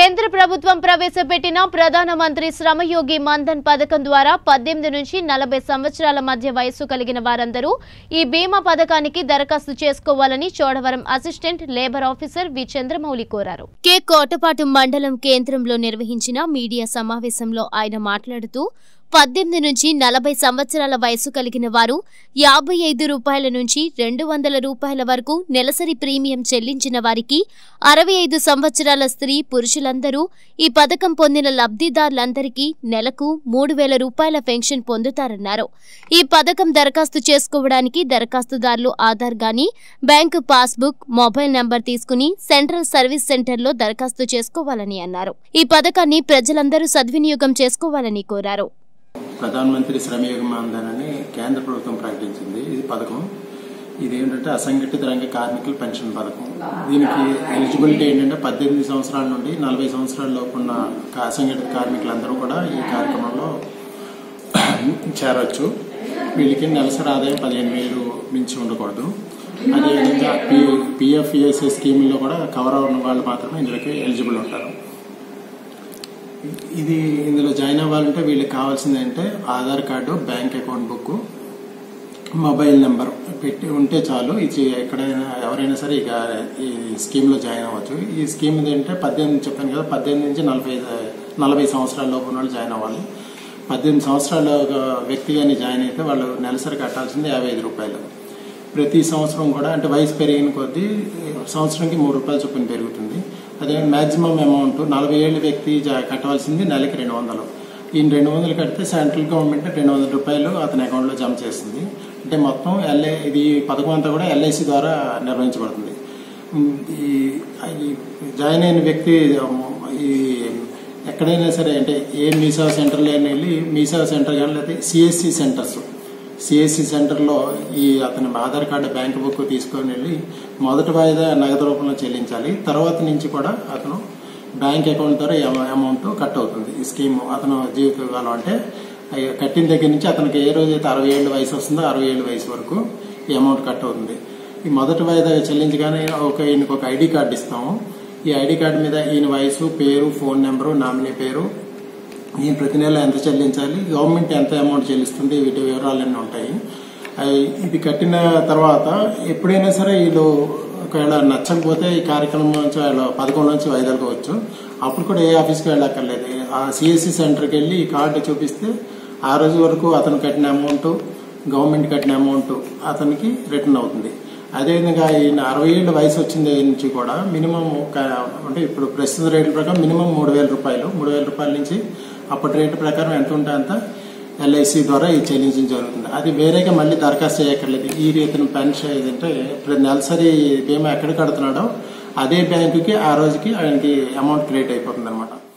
కేంద్ర ప్రభుత్వం ప్రవేశపెట్టిన ప్రధానమంత్రి శ్రమయోగి మన్ధన్ పథకం ద్వారా పద్దెనిమిది నుంచి నలభై సంవత్సరాల మధ్య వయస్సు కలిగిన వారందరూ ఈ బీమా పథకానికి దరఖాస్తు చేసుకోవాలని Chodavaram assistant labour officer V Chandramouli కోరారు కె కోటపాటు మండలం కేంద్రంలో నిర్వహించిన మీడియా సమావేశంలో ఆయన మాట్లాడుతూ పద్దెనిమిది నుంచి నలభై సంవత్సరాల వయసు కలిగిన వారు యాభై ఐదు రూపాయల నుంచి రెండు వందల రూపాయల వరకు నెలసరి ప్రీమియం చెల్లించిన వారికి అరవై ఐదు సంవత్సరాల స్త్రీ పురుషులందరూ ఈ పథకం పొందిన లబ్ధిదారులందరికీ నెలకు మూడు వేల రూపాయల పెన్షన్ పొందుతారన్నారు ఈ పథకం దరఖాస్తు చేసుకోవడానికి దరఖాస్తుదారులు ఆధార్ గాని బ్యాంకు పాస్బుక్ మొబైల్ నంబర్ తీసుకుని సెంట్రల్ సర్వీస్ సెంటర్లో దరఖాస్తు చేసుకోవాలని అన్నారు ఈ పథకాన్ని ప్రజలందరూ సద్వినియోగం చేసుకోవాలని కోరారు ప్రధానమంత్రి శ్రమయోగ మాన్ధన్ అని కేంద్ర ప్రభుత్వం ప్రకటించింది ఇది పథకం ఇది ఏంటంటే అసంఘటిత రంగ కార్మికుల పెన్షన్ పథకం దీనికి ఎలిజిబిలిటీ ఏంటంటే పద్దెనిమిది సంవత్సరాల నుండి నలభై సంవత్సరాల లోపు ఉన్న కా- అసంఘటిత కార్మికులందరూ కూడా ఈ కార్యక్రమంలో చేరొచ్చు వీళ్ళకి నెలసరి ఆదాయం పదిహేను వేలు మించి ఉండకూడదు అదేవిధంగా పి పిఎఫ్ఈఎస్ఏ స్కీమ్లో కూడా కవర్ అవ్వని వాళ్ళు మాత్రమే ఇందులోకి ఎలిజిబుల్ ఉంటారు ఇది ఇందులో జాయిన్ అవ్వాలంటే వీళ్ళకి కావాల్సింది అంటే Aadhaar card bank account book mobile number పెట్టి ఉంటే చాలు ఇది ఎక్కడైనా ఎవరైనా సరే ఇక ఈ స్కీమ్లో జాయిన్ అవ్వచ్చు ఈ స్కీమ్ ఏంటంటే పద్దెనిమిది చెప్పాను కదా పద్దెనిమిది నుంచి నలభై నలభై సంవత్సరాల లోపు ఉన్న వాళ్ళు జాయిన్ అవ్వాలి పద్దెనిమిది సంవత్సరాల ఒక వ్యక్తి కానీ జాయిన్ అయితే వాళ్ళు నెలసరి కట్టాల్సింది యాభై ఐదు రూపాయలు ప్రతి సంవత్సరం కూడా అంటే వయసు పెరిగిన కొద్దీ సంవత్సరంకి మూడు రూపాయల చొప్పున పెరుగుతుంది అదే మాక్సిమం అమౌంట్ నలభై ఏళ్ళ వ్యక్తి జా- కట్టవలసింది నెలకి రెండు వందలు ఈ రెండు వందలు కడితే సెంట్రల్ గవర్నమెంట్ రెండు వందల రూపాయలు అతని అకౌంట్లో జమ చేస్తుంది అంటే మొత్తం ఎల్ఐ ఇది పథకం అంతా కూడా ఎల్ఐసి ద్వారా నిర్వహించబడుతుంది ఉమ్, ఈ ఈ జాయిన్ అయిన వ్యక్తి ఉమ్, ఈ ఎక్కడైనా సరే అంటే ఏ మీసేవ సెంటర్లో అయినా వెళ్ళి మీసేవ సెంటర్ కానీ లేకపోతే సిఎస్సి సెంటర్స్ సిఎస్సి సెంటర్లో ఈ అతని ఆధార్ కార్డు బ్యాంక్ బుక్ తీసుకొని వెళ్ళి మొదటి వాయిదా నగదు రూపంలో చెల్లించాలి తర్వాత నుంచి కూడా అతను బ్యాంక్ అకౌంట్ ద్వారా ఈ అమ- అమౌంట్ కట్ అవుతుంది ఈ స్కీమ్ అతను జీవితకాలం అంటే అయ్య కట్టిన దగ్గర నుంచి అతనికి ఏ రోజైతే అరవై ఏళ్ళ వయసు వస్తుందో అరవై ఏళ్ళ వయసు వరకు ఈ అమౌంట్ కట్ అవుతుంది ఈ మొదటి వాయిదా చెల్లించగానే ఒక ఈయనకు ఒక ఐడి కార్డు ఇస్తాము ఈ ఐడి కార్డు మీద ఈయన వయసు పేరు ఫోన్ నెంబరు నామినీ పేరు ఈయన ప్రతి నెల ఎంత చెల్లించాలి గవర్నమెంట్ ఎంత అమౌంట్ చెల్లిస్తుంది వీటి వివరాలన్నీ ఉంటాయి అయి ఇది కట్టిన తర్వాత ఎప్పుడైనా సరే వీళ్ళు ఒకవేళ నచ్చకపోతే ఈ కార్యక్రమం నుంచి వాళ్ళు పథకం నుంచి వైదొలగవచ్చు అప్పుడు కూడా ఏ ఆఫీస్కి వెళ్ళక్కర్లేదు ఆ సిఎస్సి సెంటర్కి వెళ్ళి ఈ కార్డు చూపిస్తే ఆ రోజు వరకు అతను కట్టిన అమౌంట్ గవర్నమెంట్ కట్టిన అమౌంట్ అతనికి రిటర్న్ అవుతుంది అదేవిధంగా ఈయన అరవై ఏళ్ళ వయసు వచ్చిన దగ్గర నుంచి కూడా మినిమం ఒక అంటే ఇప్పుడు ప్రస్తుత రేట్ల ప్రకారం మినిమం మూడు వేల రూపాయలు మూడు వేల రూపాయల నుంచి అప్పటి రేటు ప్రకారం ఎంత ఉంటే అంత ఎల్ఐసి ద్వారా ఇది చెల్లించడం జరుగుతుంది అది వేరేగా మళ్ళీ దరఖాస్తు చేయక్కర్లేదు ఈ రీతిన పెన్షన్ ఏదంటే ఇప్పుడు నెలసరి బీమా ఎక్కడ కడుతున్నాడో అదే బ్యాంకుకి ఆ రోజుకి ఆయనకి అమౌంట్ క్రియేట్ అయిపోతుంది అనమాట